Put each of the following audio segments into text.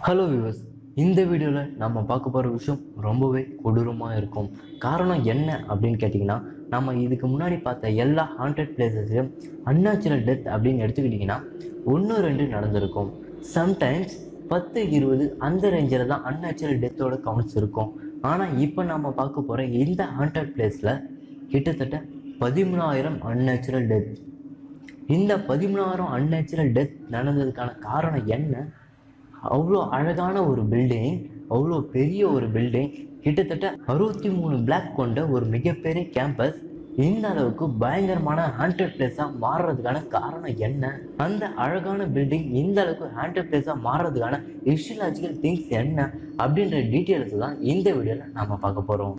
hello viewers இந்த வீடியோவில் நம்ம பார்க்க போகிற விஷயம் ரொம்பவே கொடூரமாக இருக்கும் காரணம் என்ன அப்படின்னு கேட்டிங்கன்னா நம்ம இதுக்கு முன்னாடி பார்த்த எல்லா ஹாண்டட் பிளேசஸ்லையும் அன்நேச்சுரல் டெத் அப்படின்னு எடுத்துக்கிட்டிங்கன்னா ஒன்று ரெண்டு நடந்திருக்கும் சம்டைம்ஸ் பத்து இருபது அந்த ரேஞ்சில் தான் அன்நேச்சுரல் டெத்தோட கவுண்ட்ஸ் இருக்கும் ஆனால் இப்போ நம்ம பார்க்க போகிற இந்த ஹாண்டட் பிளேஸில் கிட்டத்தட்ட பதிமூணாயிரம் அன்நேச்சுரல் டெத் இந்த பதிமூணாயிரம் அன்நேச்சுரல் டெத் நடந்ததுக்கான காரணம் என்ன அவ்வளோ அழகான ஒரு பில்டிங் அவ்வளோ பெரிய ஒரு பில்டிங் கிட்டத்தட்ட அறுபத்தி மூணு பிளாக் கொண்ட ஒரு மிகப்பெரிய கேம்பஸ் இந்த அளவுக்கு பயங்கரமான ஹாண்டட் பிளேஸாக மாறுறதுக்கான காரணம் என்ன அந்த அழகான பில்டிங் இந்த அளவுக்கு ஹாண்டட் பிளேஸாக மாறுறதுக்கான ஹிஸ்டலாஜிக்கல் திங்ஸ் என்ன அப்படின்ற டீட்டெயில்ஸ் தான் இந்த வீடியோவில் நாம பார்க்க போகிறோம்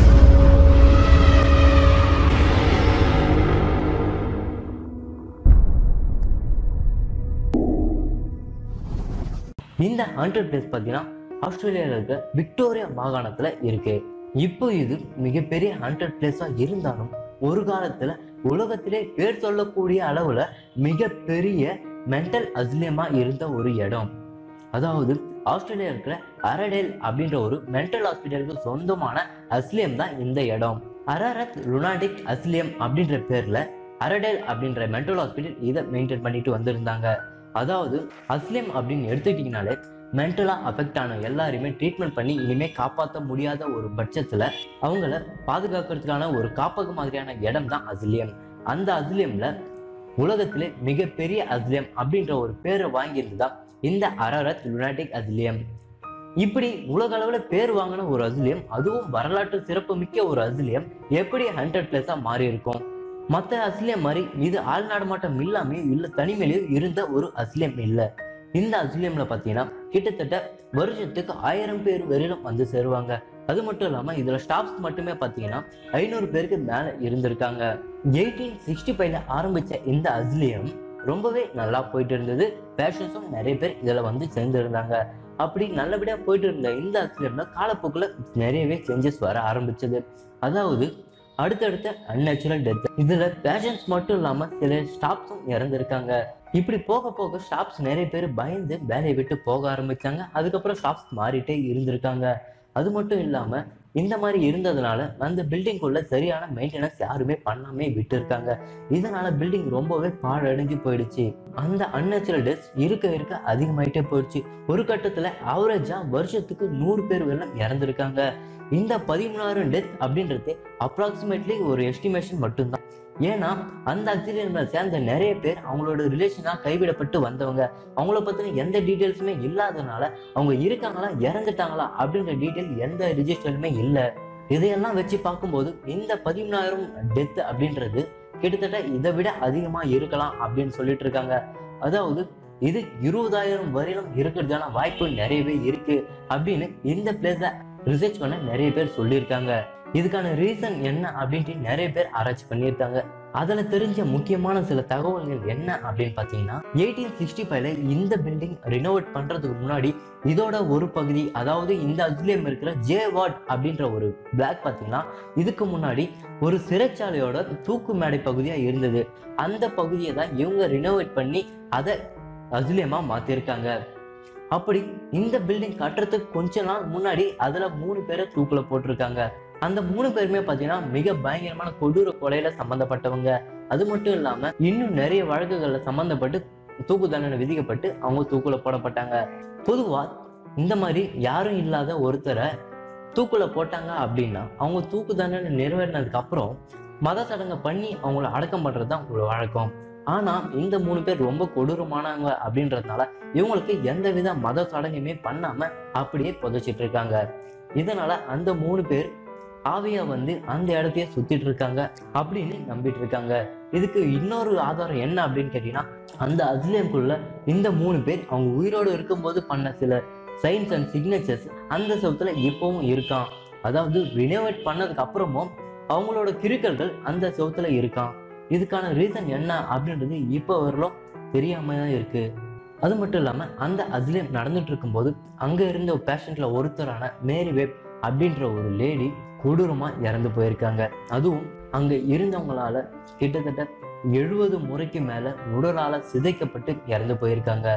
இந்த ஹாண்டட் பிளேஸ் பார்த்தீங்கன்னா ஆஸ்திரேலியாவில் இருக்க விக்டோரியா மாகாணத்தில் இருக்கு இப்போ இது மிகப்பெரிய ஹாண்டட் பிளேஸாக இருந்தாலும் ஒரு காலத்தில் உலகத்திலே பேர் சொல்லக்கூடிய அளவில் மிகப்பெரிய மென்டல் அஸ்லியமா இருந்த ஒரு இடம் அதாவது ஆஸ்திரேலியா இருக்கிற அரடேல் அப்படின்ற ஒரு மென்டல் ஹாஸ்பிட்டலுக்கு சொந்தமான அஸ்லியம் தான் இந்த இடம் அரரத் லுனாடிக் அஸ்லியம் அப்படின்ற பேர்ல அரடேல் அப்படின்ற மென்டல் ஹாஸ்பிட்டல் இதை மெயின்டைன் பண்ணிட்டு வந்திருந்தாங்க அதாவது அஸ்லிம் அப்படின்னு எடுத்துக்கிட்டீங்கனாலே மென்டலாக அஃபெக்ட் ஆன எல்லாரையுமே ட்ரீட்மெண்ட் பண்ணி இனிமேல் காப்பாற்ற முடியாத ஒரு பட்சத்தில் அவங்கள பாதுகாக்கிறதுக்கான ஒரு காப்பக மாதிரியான இடம் தான் அஸ்லியம் அந்த அஸ்லியம்ல உலகத்திலே மிகப்பெரிய அஸ்லியம் அப்படின்ற ஒரு பேரை வாங்கியிருந்ததா இந்த அரரத் லுனாட்டிக் அஸ்லியம் இப்படி உலக அளவில் பேர் வாங்கின ஒரு அஸ்லியம் அதுவும் வரலாற்று சிறப்பு மிக்க ஒரு அஸ்லியம் எப்படி ஹண்ட்ரட் பிளேஸாக மாறி இருக்கும் மற்ற அஸ்லியம் மாதிரி இது ஆள்நாடு மாட்டம் இல்லாம இல்ல தனிமையிலையும் இருந்த ஒரு அஸ்லியம் இல்லை இந்த அஸ்லியம்ல பாத்தீங்கன்னா கிட்டத்தட்ட வருஷத்துக்கு ஆயிரம் பேர் வரையிலும் வந்து சேருவாங்க அது மட்டும் இல்லாம இதுல ஸ்டாஃப்ஸ் மட்டுமே பாத்தீங்கன்னா ஐநூறு பேருக்கு மேல இருந்திருக்காங்க எயிட்டீன் சிக்ஸ்டி ஃபைவ்ல ஆரம்பிச்ச இந்த அஸ்லியம் ரொம்பவே நல்லா போயிட்டு இருந்தது பேஷன்ஸும் நிறைய பேர் இதுல வந்து சேர்ந்திருந்தாங்க அப்படி நல்லபடியா போயிட்டு இருந்த இந்த அஸ்லியம்ல காலப்போக்கில் நிறையவே சேஞ்சஸ் வர ஆரம்பிச்சது அதாவது அடுத்தடுத்த அன்நேச்சுரல் டெத் இதுல பேஷன்ஸ் மட்டும் இல்லாம சில ஸ்டாஃப்ஸும் இறந்திருக்காங்க இப்படி போக போக ஸ்டாஃப்ஸ் நிறைய பேர் பயந்து வேலையை விட்டு போக ஆரம்பிச்சாங்க அதுக்கப்புறம் ஸ்டாஃப்ஸ் மாறிட்டே இருந்திருக்காங்க அது மட்டும் இல்லாம இந்த மாதிரி இருந்ததுனால அந்த பில்டிங்குள்ள சரியான மெயின்டெனன்ஸ் யாருமே பண்ணாமே விட்டு இருக்காங்க இதனால பில்டிங் ரொம்பவே பாழடைஞ்சு போயிடுச்சு அந்த அன்நேச்சுரல் டெத்ஸ் இருக்க இருக்க அதிகமாயிட்டே போயிடுச்சு ஒரு கட்டத்துல ஆவரேஜா வருஷத்துக்கு நூறு பேர் வெள்ளம் இறந்திருக்காங்க இந்த பதிமூணாயிரம் டெத் அப்படின்றது அப்ராக்சிமேட்லி ஒரு எஸ்டிமேஷன் மட்டும்தான் ஏன்னா அந்த அக்சிடென்ட்ல சேர்ந்த நிறைய பேர் அவங்களோட ரிலேஷனா கைவிடப்பட்டு வந்தவங்க அவங்கள பத்தின எந்த டீட்டெயில்ஸுமே இல்லாதனால அவங்க இருக்காங்களா இறந்துட்டாங்களா அப்படின்ற டீட்டெயில் எந்த ரிஜிஸ்டருமே இல்லை இதையெல்லாம் வச்சு பார்க்கும்போது இந்த பதிமூணாயிரம் டெத் அப்படின்றது கிட்டத்தட்ட இதை விட அதிகமா இருக்கலாம் அப்படின்னு சொல்லிட்டு இருக்காங்க அதாவது இது இருபதாயிரம் வரையிலும் இருக்கிறதுக்கான வாய்ப்பு நிறையவே இருக்கு அப்படின்னு இந்த பிளேஸ ரிசர்ச் பண்ண நிறைய பேர் சொல்லியிருக்காங்க இதுக்கான ரீசன் என்ன அப்படின்ட்டு நிறைய பேர் ஆராய்ச்சி பண்ணியிருக்காங்க அதுல தெரிஞ்ச முக்கியமான சில தகவல்கள் என்ன அப்படின்னு பாத்தீங்கன்னா எயிட்டீன் சிக்ஸ்டி ஃபைவ்ல இந்த பில்டிங் ரினோவேட் பண்றதுக்கு முன்னாடி இதோட ஒரு பகுதி அதாவது இந்த அஸ்லியம் இருக்கிற ஜே வார்ட் அப்படின்ற ஒரு பிளாக் பாத்தீங்கன்னா இதுக்கு முன்னாடி ஒரு சிறைச்சாலையோட தூக்கு மேடை பகுதியா இருந்தது அந்த பகுதியை தான் இவங்க ரினோவேட் பண்ணி அதை அஸ்லியமா மாத்திருக்காங்க அப்படி இந்த பில்டிங் கட்டுறதுக்கு கொஞ்ச நாள் முன்னாடி அதுல மூணு பேரை தூக்குல போட்டிருக்காங்க அந்த மூணு பேருமே பாத்தீங்கன்னா மிக பயங்கரமான கொடூர கொலையில சம்பந்தப்பட்டவங்க அது மட்டும் இல்லாம இன்னும் நிறைய வழக்குகள்ல சம்பந்தப்பட்டு தூக்கு தண்டனை விதிக்கப்பட்டு அவங்க தூக்குல போடப்பட்டாங்க பொதுவா இந்த மாதிரி யாரும் இல்லாத ஒருத்தரை தூக்குல போட்டாங்க அப்படின்னா அவங்க தூக்கு தண்டனை நிறைவேறினதுக்கு அப்புறம் மத சடங்கை பண்ணி அவங்கள அடக்கம் பண்றது தான் ஒரு வழக்கம் ஆனா இந்த மூணு பேர் ரொம்ப கொடூரமானவங்க அப்படின்றதுனால இவங்களுக்கு எந்த வித மத சடங்குமே பண்ணாம அப்படியே புதைச்சிட்டு இருக்காங்க இதனால அந்த மூணு பேர் ஆவியா வந்து அந்த இடத்தையே சுத்திட்டு இருக்காங்க அப்படின்னு நம்பிட்டு இருக்காங்க இதுக்கு இன்னொரு ஆதாரம் என்ன அப்படின்னு கேட்டீங்கன்னா அந்த அஸ்லியம்குள்ள இந்த மூணு பேர் அவங்க உயிரோடு இருக்கும்போது பண்ண சில சைன்ஸ் அண்ட் சிக்னேச்சர்ஸ் அந்த செவத்துல இப்பவும் இருக்கான் அதாவது ரினோவேட் பண்ணதுக்கு அப்புறமும் அவங்களோட கிருக்கல்கள் அந்த செவத்துல இருக்கான் இதுக்கான ரீசன் என்ன அப்படின்றது இப்போ வரலும் தெரியாம தான் இருக்கு அது மட்டும் இல்லாம அந்த அஸ்லியம் நடந்துட்டு இருக்கும்போது அங்க இருந்த பேஷண்ட்ல ஒருத்தரான மேரி வெப் அப்படின்ற ஒரு லேடி கொடூரமா இறந்து போயிருக்காங்க அதுவும் அங்க இருந்தவங்களால கிட்டத்தட்ட எழுபது முறைக்கு மேல உடலால சிதைக்கப்பட்டு இறந்து போயிருக்காங்க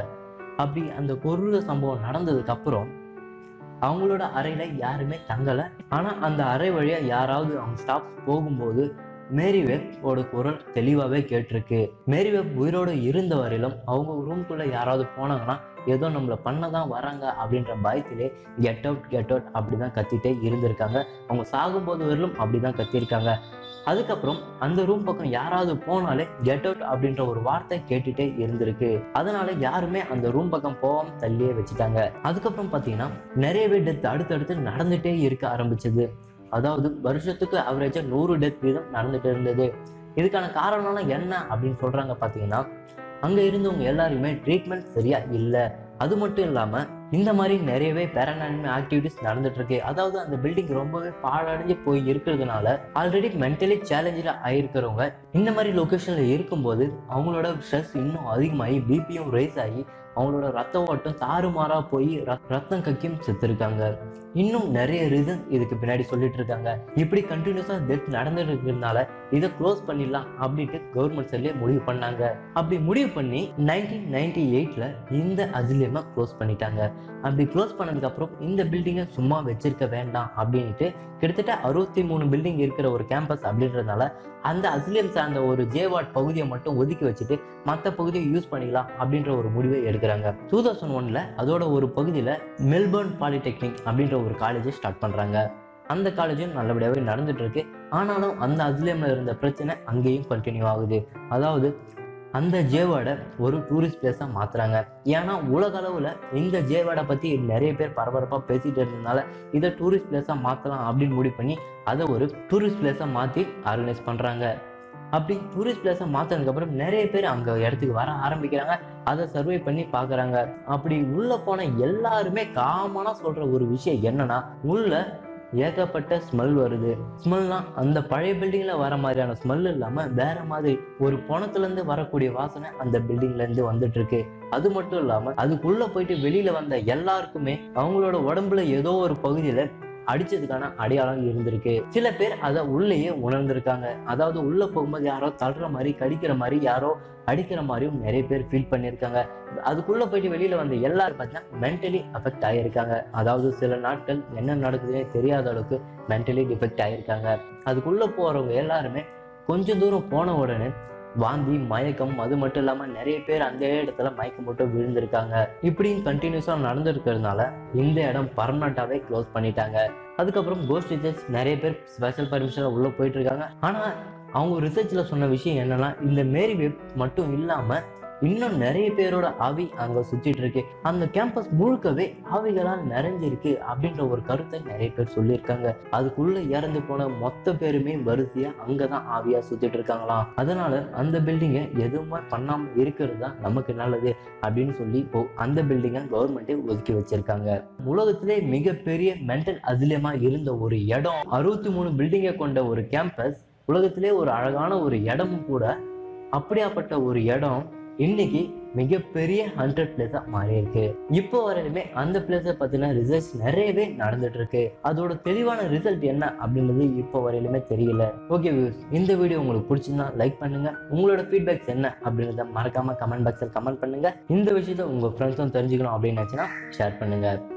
அப்படி அந்த கொடூர சம்பவம் நடந்ததுக்கு அப்புறம் அவங்களோட அறையில யாருமே தங்கல ஆனா அந்த அறை வழியா யாராவது அவங்க ஸ்டாஃப் போகும்போது மேரிவேப் ஓட குரல் தெளிவாகவே கேட்டிருக்கு மேரிவேப் உயிரோடு இருந்த வரையிலும் அவங்க ரூம்குள்ள யாராவது போனாங்கன்னா ஏதோ நம்மளை பண்ண தான் வராங்க அப்படின்ற பயத்திலே கெட் அவுட் கெட் அவுட் அப்படி தான் கத்திட்டே இருந்திருக்காங்க அவங்க சாகும்போது வரையிலும் அப்படி தான் கத்தியிருக்காங்க அதுக்கப்புறம் அந்த ரூம் பக்கம் யாராவது போனாலே கெட் அவுட் அப்படின்ற ஒரு வார்த்தை கேட்டுட்டே இருந்திருக்கு அதனால யாருமே அந்த ரூம் பக்கம் போகாம தள்ளியே வச்சுட்டாங்க அதுக்கப்புறம் பார்த்தீங்கன்னா நிறையவே டெத் அடுத்தடுத்து நடந்துட்டே இருக்க ஆரம்பிச்சது அதாவது வருஷத்துக்கு ஆவரேஜா நூறு டெத் வீதம் நடந்துட்டு இருந்தது இதுக்கான காரணம்லாம் என்ன அப்படின்னு சொல்றாங்க பார்த்தீங்கன்னா அங்க இருந்தவங்க எல்லாருமே ட்ரீட்மெண்ட் சரியா இல்லை அது மட்டும் இல்லாம இந்த மாதிரி நிறையவே பேரனானிமி ஆக்டிவிட்டிஸ் நடந்துட்டு இருக்கு அதாவது அந்த பில்டிங் ரொம்பவே பாழடைஞ்சு போய் இருக்கிறதுனால ஆல்ரெடி மென்டலி சேலஞ்சில் ஆயிருக்கிறவங்க இந்த மாதிரி லொக்கேஷன்ல இருக்கும்போது அவங்களோட ஸ்ட்ரெஸ் இன்னும் அதிகமாகி பிபியும் ரைஸ் ஆகி அவங்களோட ரத்த ஓட்டம் தாறுமாறா போய் ரத்- ரத்தம் கக்கியும் செத்துருக்காங்க இன்னும் நிறைய ரீசன் இதுக்கு பின்னாடி சொல்லிட்டு இருக்காங்க இப்படி கண்டினியூஸா டெத் நடந்துட்டு இருக்கிறதுனால இதை க்ளோஸ் பண்ணிடலாம் அப்படின்ட்டு கவர்மெண்ட் சைட்லேயே முடிவு பண்ணாங்க அப்படி முடிவு பண்ணி நைன்டீன் நைன்டி எயிட்ல இந்த அசிலியமை க்ளோஸ் பண்ணிட்டாங்க அப்படி க்ளோஸ் பண்ணதுக்கு அப்புறம் இந்த பில்டிங்கை சும்மா வச்சிருக்க வேண்டாம் அப்படின்ட்டு கிட்டத்தட்ட அறுபத்தி மூணு பில்டிங் இருக்கிற ஒரு கேம்பஸ் அப்படின்றதுனால அந்த அசிலியம் சார்ந்த ஒரு ஜேவாட் பகுதியை மட்டும் ஒதுக்கி வச்சுட்டு மற்ற பகுதியை யூஸ் பண்ணிக்கலாம் அப்படின்ற ஒரு முடிவை எடுக்கிறாங்க டூ தௌசண்ட் ஒன்ல அதோட ஒரு பகுதியில் மெல்பர்ன் பாலிடெக்னிக் அப்படின்ற ஒரு காலேஜை ஸ்டார்ட் பண்றாங்க அந்த காலேஜும் நல்லபடியாகவே நடந்துட்டு இருக்கு ஆனாலும் அந்த அசிலியம்ல இருந்த பிரச்சனை அங்கேயும் கண்டினியூ ஆகுது அதாவது அந்த ஜேவாடை ஒரு டூரிஸ்ட் பிளேஸாக மாத்துறாங்க ஏன்னா உலக அளவில் இந்த ஜேவாடை பற்றி நிறைய பேர் பரபரப்பாக பேசிட்டு இருந்ததுனால இதை டூரிஸ்ட் பிளேஸாக மாற்றலாம் அப்படின்னு முடிவு பண்ணி அதை ஒரு டூரிஸ்ட் பிளேஸாக மாற்றி ஆர்கனைஸ் பண்ணுறாங்க அப்படி டூரிஸ்ட் பிளேஸை மாற்றினதுக்கப்புறம் நிறைய பேர் அங்கே இடத்துக்கு வர ஆரம்பிக்கிறாங்க அதை சர்வே பண்ணி பார்க்குறாங்க அப்படி உள்ளே போன எல்லாருமே காமனாக சொல்கிற ஒரு விஷயம் என்னன்னா உள்ள ஏகப்பட்ட ஸ்மெல் வருது ஸ்மெல்னா அந்த பழைய பில்டிங்ல வர மாதிரியான ஸ்மெல் இல்லாம வேற மாதிரி ஒரு பணத்துல இருந்து வரக்கூடிய வாசனை அந்த பில்டிங்ல இருந்து வந்துட்டு இருக்கு அது மட்டும் இல்லாம அதுக்குள்ள போயிட்டு வெளியில வந்த எல்லாருக்குமே அவங்களோட உடம்புல ஏதோ ஒரு பகுதியில அடிச்சதுக்கான அடையாளம் இருந்திருக்கு சில பேர் அதை உள்ளேயே உணர்ந்திருக்காங்க அதாவது உள்ள போகும்போது யாரோ தள்ளுற மாதிரி கடிக்கிற மாதிரி யாரோ அடிக்கிற மாதிரியும் நிறைய பேர் ஃபீல் பண்ணியிருக்காங்க அதுக்குள்ள போயிட்டு வெளியில வந்த எல்லாரும் பார்த்தீங்கன்னா மென்டலி அஃபெக்ட் ஆகியிருக்காங்க அதாவது சில நாட்கள் என்ன நடக்குதுன்னே தெரியாத அளவுக்கு மென்டலி டிஃபெக்ட் ஆகியிருக்காங்க அதுக்குள்ள போறவங்க எல்லாருமே கொஞ்சம் தூரம் போன உடனே வாந்தி மயக்கம் அது மட்டும் இல்லாம நிறைய பேர் அந்த இடத்துல மயக்கம் போட்டு விழுந்திருக்காங்க இப்படியும் கண்டினியூஸா நடந்திருக்கிறதுனால இந்த இடம் பர்மனண்டாவே க்ளோஸ் பண்ணிட்டாங்க அதுக்கப்புறம் கோஸ்ட் டீச்சர்ஸ் நிறைய பேர் ஸ்பெஷல் பர்மிஷன்ல உள்ள போயிட்டு இருக்காங்க ஆனா அவங்க ரிசர்ச்ல சொன்ன விஷயம் என்னன்னா இந்த மேரி வெப் மட்டும் இல்லாம இன்னும் நிறைய பேரோட ஆவி அங்க சுத்திட்டு இருக்கு அந்த கேம்பஸ் முழுக்கவே ஆவிகளால் நிறைஞ்சிருக்கு அப்படின்ற ஒரு கருத்தை நிறைய பேர் சொல்லியிருக்காங்க அதுக்குள்ள இறந்து போன மொத்த பேருமே வரிசையா அங்கதான் ஆவியா சுத்திட்டு இருக்காங்களாம் அதனால அந்த பில்டிங்கை எதுவுமே பண்ணாம இருக்கிறது தான் நமக்கு நல்லது அப்படின்னு சொல்லி இப்போ அந்த பில்டிங்கை கவர்மெண்ட்டே ஒதுக்கி வச்சிருக்காங்க உலகத்திலே மிகப்பெரிய மென்டல் அசிலியமா இருந்த ஒரு இடம் அறுபத்தி மூணு பில்டிங்கை கொண்ட ஒரு கேம்பஸ் உலகத்திலே ஒரு அழகான ஒரு இடமும் கூட அப்படியாப்பட்ட ஒரு இடம் இன்னைக்கு மிகப்பெரிய ஹண்ட்ரட் பிளேஸா மாறி இருக்கு இப்போ வரையிலுமே அந்த பிளேஸை பத்தின ரிசர்ச் நிறையவே நடந்துட்டு இருக்கு அதோட தெளிவான ரிசல்ட் என்ன அப்படின்றது இப்போ வரையிலுமே தெரியல ஓகே இந்த வீடியோ உங்களுக்கு பிடிச்சிருந்தா லைக் பண்ணுங்க உங்களோட ஃபீட்பேக்ஸ் என்ன அப்படின்றத மறக்காம கமெண்ட் பாக்ஸில் கமெண்ட் பண்ணுங்க இந்த விஷயத்த உங்க ஃப்ரெண்ட்ஸும் தெரிஞ்சுக்கணும் அப்படின்னு நினைச்சுன்னா ஷேர் பண்ணுங்க